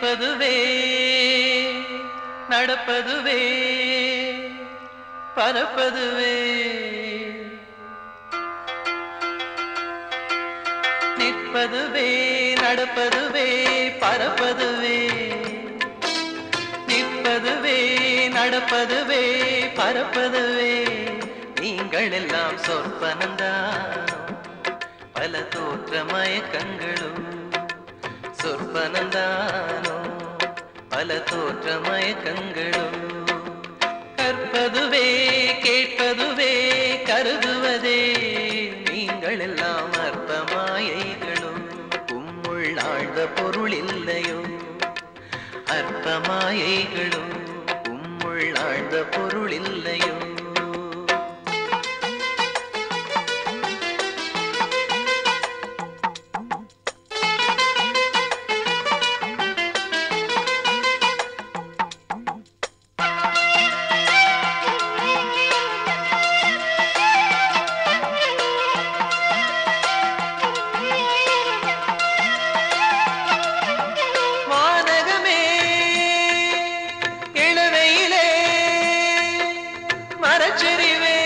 நிற்பதுவே நடப்பதுவே பறப்பதுவே நிற்பதுவே நடப்பதுவே பறப்பதுவே நிற்பதுவே நடப்பதுவே பறப்பதுவே நீங்கள் எல்லாம் சொற்பனந்தான் பல தோற்ற மயக்கங்களும் சொற்பனந்தானோ பல தோற்ற மயக்கங்களும் கற்பதுவே கேட்பதுவே கருதுவதே நீங்கள் எல்லாம் அற்ப மாயைகளும் உம்முள் ஆழ்ந்த பொருள் இல்லையோ அற்ப மாயைகளும் உம்முள் ஆழ்ந்த பொருள் இல்லையோ வானகமே இளவையிலே மரச்செறிவே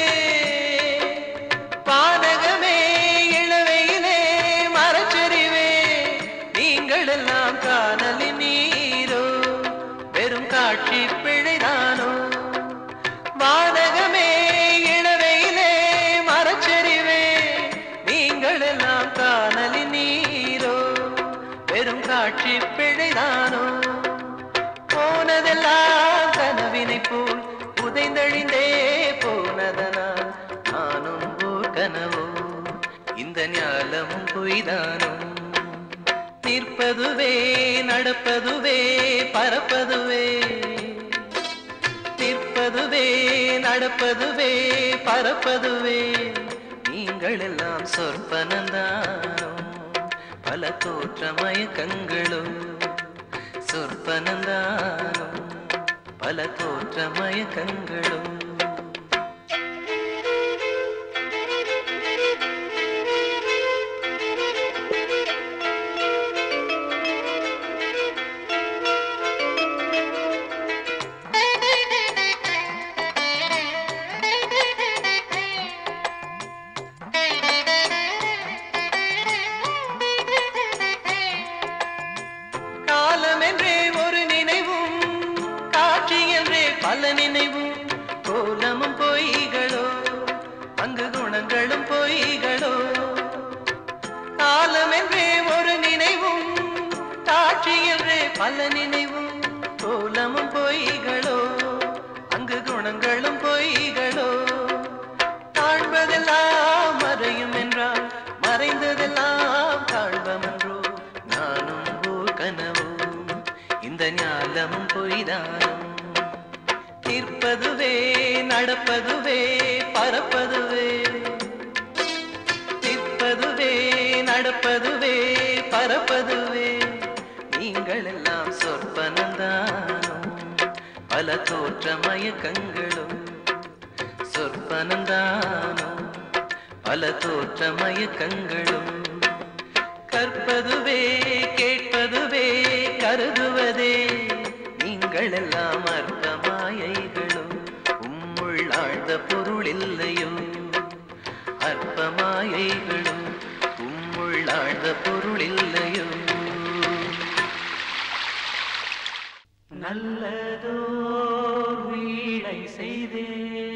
வானகமே இளவையிலே மரச்செறிவே நீங்கள் எல்லாம் காணலின் நீரோ வெறும் காட்சி பிழைதானோ வானகமே இளவையிலே மரச்செறிவே நீங்கள் எல்லாம் காணலின் நீரோ வெறும் காட்சி பிழைதானோ போனதெல்லாம் கனவினை போல் உதைந்தழிந்தே போனதனால் நானும் ஓர் கனவோ இந்த ஞாலமும் பொய்தானோ நிற்பதுவே நடப்பதுவே பறப்பதுவே நிற்பதுவே நடப்பதுவே பறப்பதுவே நீங்கள் எல்லாம் சொற்பனந்தானோ பல தோற்ற மயக்கங்களும் சொற்பனந்தானோ பல தோற்ற மயக்கங்களும் காலம் என்றே ஒரு நினைவும் காட்சி என்றே பல நினைவும் கோலமும் பொய்களோ அங்கு குணங்களும் பொய்களோ காலம் என்றே ஒரு நினைவும் காட்சி என்றே பல நினைவும் கோலமும் பொய்களோ அங்கு குணங்களும் பொய்களோ காண்பதெல்லாம் மறையும் என்றால் மறைந்ததெல்லாம் காண்பமன்றோ நானும் ஓர் கனவோ இந்த ஞாலமும் பொய்தானும் நிற்பதுவே நடப்பதுவே பறப்பதுவே நிற்பதுவே நடப்பதுவே பறப்பதுவே நீங்கள் எல்லாம் சொற்பனந்தானோ பல தோற்ற மயக்கங்களும் சொற்பனந்தானோ பல தோற்ற மயக்கங்களும் கற்பதுவே கேட்பதுவே கருதுவதே நீங்கள் எல்லாம் அற்ப மாயைகளும் உம்முள் ஆழ்ந்த பொருள் இல்லையோ அற்ப மாயைகளும் உம்முள் ஆழ்ந்த பொருள் இல்லையோ நல்லதோ வீணை செய்தே